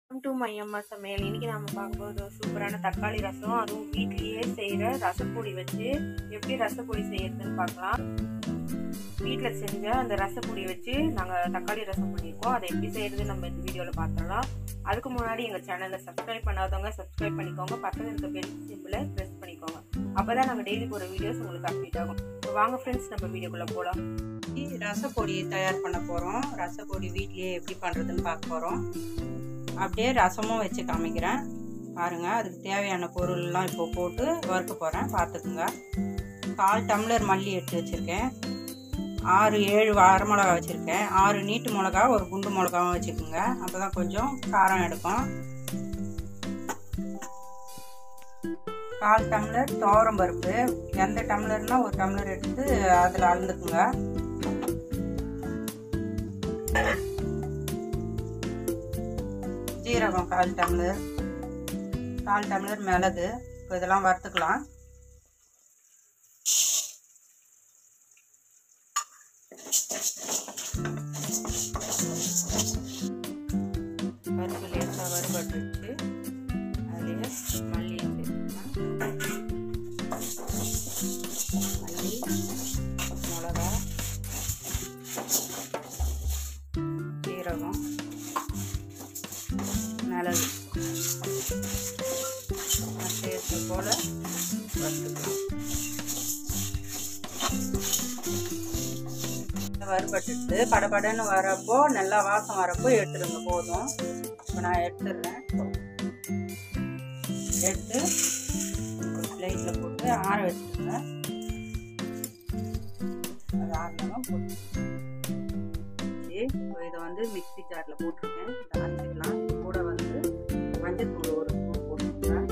welcome to மையம்மா சமையல் இன்னைக்கு நாம பார்க்க போகிறது சூப்பரான தக்காளி ரசம் அதுவும் வீட்லேயே செய்கிற ரசப்பொடி வச்சு எப்படி ரசப்பொடி செய்யறதுன்னு பார்க்கலாம் வீட்டில் செஞ்ச அந்த ரசப்பொடியை வச்சு நாங்கள் தக்காளி ரசம் பண்ணியிருக்கோம் அதை எப்படி செய்யறது நம்ம இந்த வீடியோவில் பார்த்துடலாம் அதுக்கு முன்னாடி எங்கள் சேனலை சப்ஸ்கிரைப் பண்ணாதவங்க சப்ஸ்கிரைப் பண்ணிக்கோங்க பக்கத்தில் இருக்க பெல் சிம்பிளை ப்ரெஸ் பண்ணிக்கோங்க அப்போ தான் நாங்கள் டெய்லி போகிற வீடியோஸ் உங்களுக்கு அப்டேட் ஆகும் இப்போ வாங்க ஃப்ரெண்ட்ஸ் நம்ம வீடியோக்குள்ளே போகலாம் ரசப்பொடி தயார் பண்ண போகிறோம் ரசப்பொடி வீட்லேயே எப்படி பண்ணுறதுன்னு பார்க்க போகிறோம் அப்படியே ரசமும் வச்சு காமிக்கிறேன் பாருங்கள் அதுக்கு தேவையான பொருள்லாம் இப்போ போட்டு வறுக்க போகிறேன் பார்த்துக்குங்க கால் டம்ளர் மல்லி எடுத்து வச்சுருக்கேன் ஆறு ஏழு வரமிளகா வச்சுருக்கேன் ஆறு நீட்டு மிளகா ஒரு குண்டு மிளகாவும் வச்சுக்கோங்க அப்போ தான் கொஞ்சம் காரம் எடுக்கும் கால் டம்ளர் துவரம் பருப்பு எந்த டம்ளர்னால் ஒரு டம்ளர் எடுத்து அதில் அளந்துக்குங்க ஜீரகம் கால் டம்ளர் கால் டம்ளர் மிளகு இப்போ இதெல்லாம் வறுத்துக்கலாம் பருப்பு லேசாக வறுபட்டு வச்சு அதுலேயே மல்லி சேர்த்துக்கலாம் மல்லி மிளகா ஜீரகம் மிளகு சேர்த்து போல் வறுத்துக்கலாம் வறுபட்டுட்டு படபடன்னு வரப்போ நல்லா வாசம் வரப்போ எடுத்துருங்க போதும் இப்போ நான் எடுத்துடுறேன் எடுத்து ஒரு பிளேட்டில் போட்டு ஆற வச்சுருங்க அது ஆறணும் போட்டு இப்போ இதை வந்து மிக்ஸி ஜாரில் போட்டிருக்கேன் இதை அரைச்சிக்கலாம் இது கூட வந்து மஞ்சள் தூள் ஒரு ஸ்பூன் போட்டுருக்கேன்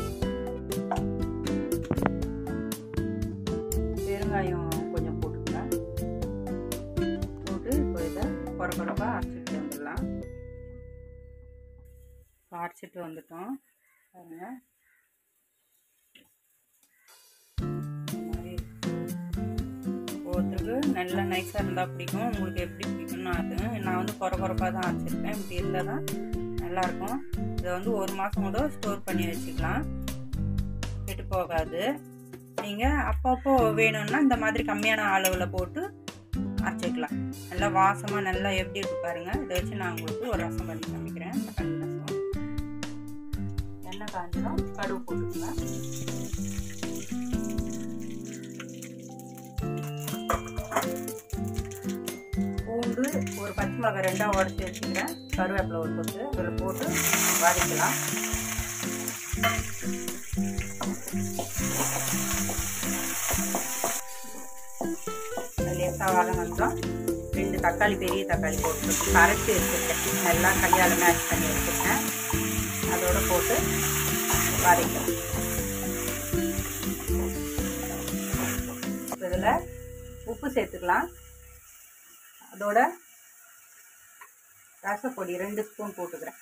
பெருங்காயம் கொஞ்சம் போட்டுக்கிறேன் போட்டு இப்போ இதை குறை குறைப்பாக அரைச்சிட்டு வந்துடலாம் இப்போ அரைச்சிட்டு வந்துட்டோம் பாருங்க ஒவ்வொருத்தருக்கு நல்லா நைஸாக இருந்தால் பிடிக்கும் உங்களுக்கு எப்படி பிடிக்கும்னு அது நான் வந்து குறை குறைப்பாக தான் அரைச்சிருக்கேன் இப்படி இருந்தால் தான் நல்லாயிருக்கும் இதை வந்து ஒரு மாதம் கூட ஸ்டோர் பண்ணி வச்சுக்கலாம் கெட்டு போகாது நீங்கள் அப்பப்போ வேணும்னா இந்த மாதிரி கம்மியான அளவில் போட்டு அரைச்சிக்கலாம் நல்லா வாசமாக நல்லா எப்படி இருக்கு பாருங்கள் இதை வச்சு நான் உங்களுக்கு ஒரு ரசம் பண்ணி காமிக்கிறேன் தக்காளி ரசம் எண்ணெய் காஞ்சதும் கடுகு போட்டுக்கலாம் பூண்டு ஒரு பச்சை மிளகாய் ரெண்டாக உடச்சி வச்சுக்கிறேன் கருவேப்பிலை ஒரு கொத்து அதில் போட்டு வதக்கலாம் லேசாக வதங்கணும் ரெண்டு தக்காளி பெரிய தக்காளி போட்டு கரைச்சி வச்சுருக்கேன் நல்லா கையால் மேட்ச் பண்ணி வச்சுருக்கேன் அதோடு போட்டு வதக்கலாம் இதில் உப்பு சேர்த்துக்கலாம் அதோட ரசப்பொடி ரெண்டு ஸ்பூன் போட்டுக்கிறேன்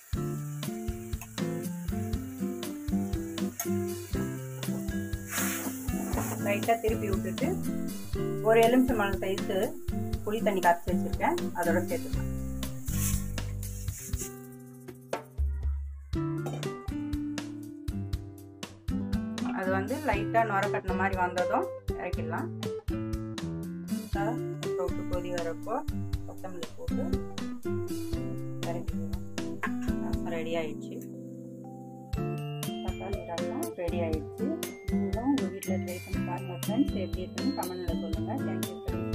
லைட்டாக திருப்பி விட்டுட்டு ஒரு எலுமிச்சை மணல் சைஸு புளி தண்ணி காய்ச்சி வச்சுருக்கேன் அதோட சேர்த்துக்கலாம் அது வந்து லைட்டாக நுர கட்டின மாதிரி வந்ததும் இறக்கிடலாம் தொட்டு கொதி வரப்போ கொத்தமல்லி போட்டு இறக்கிடுவோம் ரசம் ரெடி ஆயிடுச்சு தக்காளி ரசம் ரெடி ஆயிடுச்சு நீங்களும் உங்கள் வீட்டில் ட்ரை பண்ணி பாருங்கள் ஃப்ரெண்ட்ஸ் எப்படி இருக்குன்னு கமெண்டில் சொல்லுங்கள் தேங்க்யூ ஃப்ரெண்ட்ஸ்